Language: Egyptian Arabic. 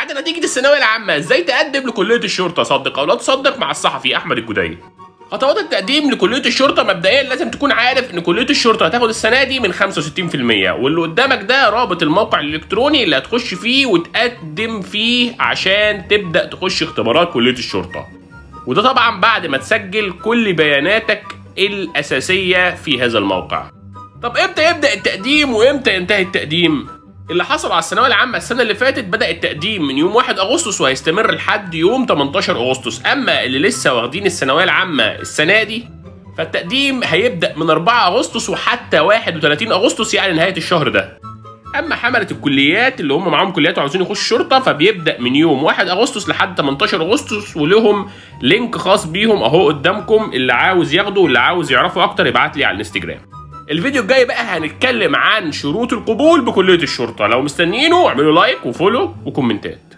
بعد نتيجه الثانويه العامه ازاي تقدم لكليه الشرطه صدق او لا تصدق مع الصحفي احمد الجدي خطوات التقديم لكليه الشرطه مبدئيا لازم تكون عارف ان كليه الشرطه هتاخد السنه دي من 65% واللي قدامك ده رابط الموقع الالكتروني اللي هتخش فيه وتقدم فيه عشان تبدا تخش اختبارات كليه الشرطه وده طبعا بعد ما تسجل كل بياناتك الاساسيه في هذا الموقع طب امتى يبدا التقديم وامتى ينتهي التقديم اللي حصل على الثانويه العامه السنه اللي فاتت بدا التقديم من يوم 1 اغسطس وهيستمر لحد يوم 18 اغسطس اما اللي لسه واخدين الثانويه العامه السنه دي فالتقديم هيبدا من 4 اغسطس وحتى 31 اغسطس يعني نهايه الشهر ده اما حمله الكليات اللي هم معاهم كليات وعاوزين يخشوا شرطه فبيبدا من يوم 1 اغسطس لحد 18 اغسطس ولهم لينك خاص بيهم اهو قدامكم اللي عاوز ياخده واللي عاوز يعرفه اكتر يبعت لي على الانستجرام الفيديو الجاي بقى هنتكلم عن شروط القبول بكليه الشرطه لو مستنيينه اعملوا لايك وفولو وكومنتات